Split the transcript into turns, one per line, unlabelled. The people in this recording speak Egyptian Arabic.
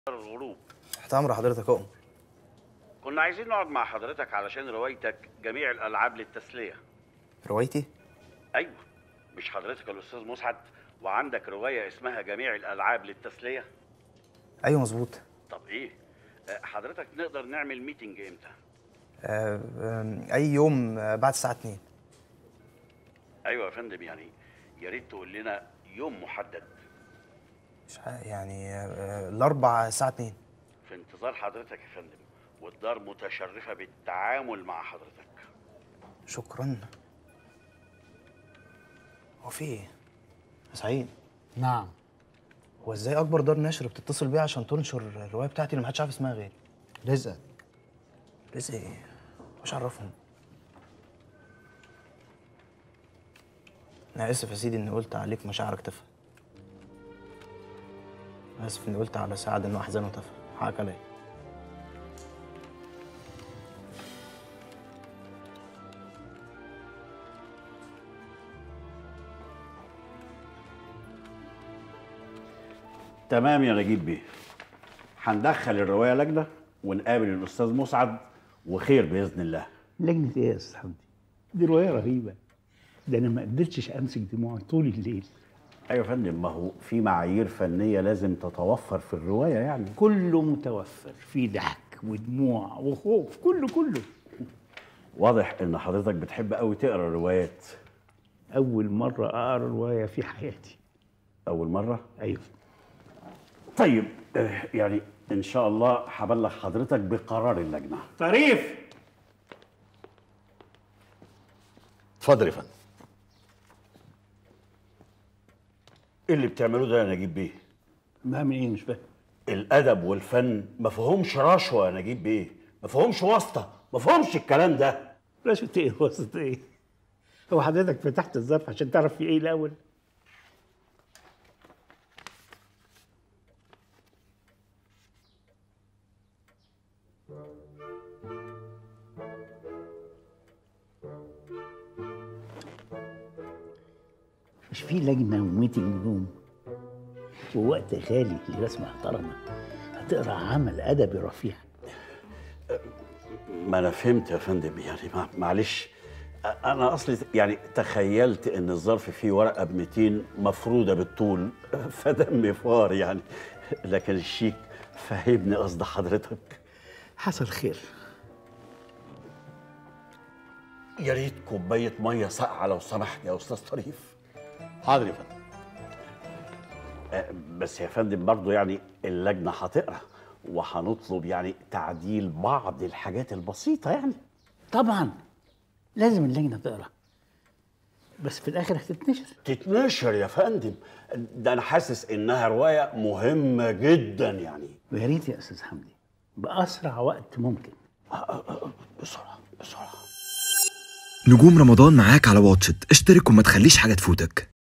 الغروب
تحت امر حضرتك اؤمر
كنا عايزين نقعد مع حضرتك علشان روايتك جميع الالعاب للتسليه
روايتي
ايوه مش حضرتك الاستاذ مسعد وعندك روايه اسمها جميع الالعاب للتسليه
ايوه مظبوط
طب ايه آه، حضرتك نقدر نعمل ميتنج امتى
آه، آم، اي يوم آه، بعد الساعه 2
ايوه يا فندم يعني يا ريت تقول لنا يوم محدد
مش عارف، يعني آه، آه، الاربع الساعه 2
في انتظار حضرتك يا فندم والدار متشرفه بالتعامل مع حضرتك
شكرا هو في ايه يا سعيد
نعم
هو ازاي اكبر دار نشر بتتصل بيا عشان تنشر الروايه بتاعتي اللي محدش عارف اسمها غيري
رزقك
رزق ايه مش عرفهم انا اسف يا سيدي اني قلت عليك مشاعرك تافهه اسف اني قلت على سعد انه احزانه تافهه حقك عليا
تمام يا نجيب بيه هندخل الروايه لجنه ونقابل الاستاذ مسعد وخير باذن الله
لجنة ايه يا استاذ حمدي؟ دي رواية رهيبة ده انا ما قدرتش امسك دموعي طول الليل
ايوه يا فندم ما هو في معايير فنيه لازم تتوفر في الروايه يعني
كله متوفر في ضحك ودموع وخوف كله كله
واضح ان حضرتك بتحب قوي تقرا روايات
اول مرة اقرا رواية في حياتي
اول مره
ايوه
طيب آه، يعني ان شاء الله هبلغ حضرتك بقرار اللجنه
طريف
اتفضل يا فندم
ايه اللي بتعملوه ده يا نجيب بيه
بعمل ايه مش فاهم
الادب والفن ما فيهمش رشوه يا نجيب بيه ما فيهمش واسطه ما فيهمش الكلام ده
رشوة ايه وسط ايه؟ هو حضرتك فتحت الظرف عشان تعرف في ايه الاول؟ مش في لجنة وميتنج روم ووقت غالي لناس محترمة هتقرا عمل أدبي رفيع
ما انا فهمت يا فندم يعني مع- معلش انا اصلي يعني تخيلت ان الظرف فيه ورقه ب 200 مفروده بالطول فدمي فار يعني لكن الشيك فهمني قصد حضرتك
حصل خير
يا ريت كوبايه ميه ساقعه لو سمحت يا استاذ طريف
حاضر يا فندم
آه، بس يا فندم برضو يعني اللجنه هتقرا وهنطلب يعني تعديل بعض الحاجات البسيطه يعني
طبعا لازم اللجنة تقرا بس في الآخر هتتنشر
تتنشر يا فندم ده انا حاسس انها روايه مهمه جدا يعني
ويا ريت يا أستاذ حمدي بأسرع وقت ممكن
بسرعه بسرعه
نجوم رمضان معاك على واتشت اشترك وما تخليش حاجة تفوتك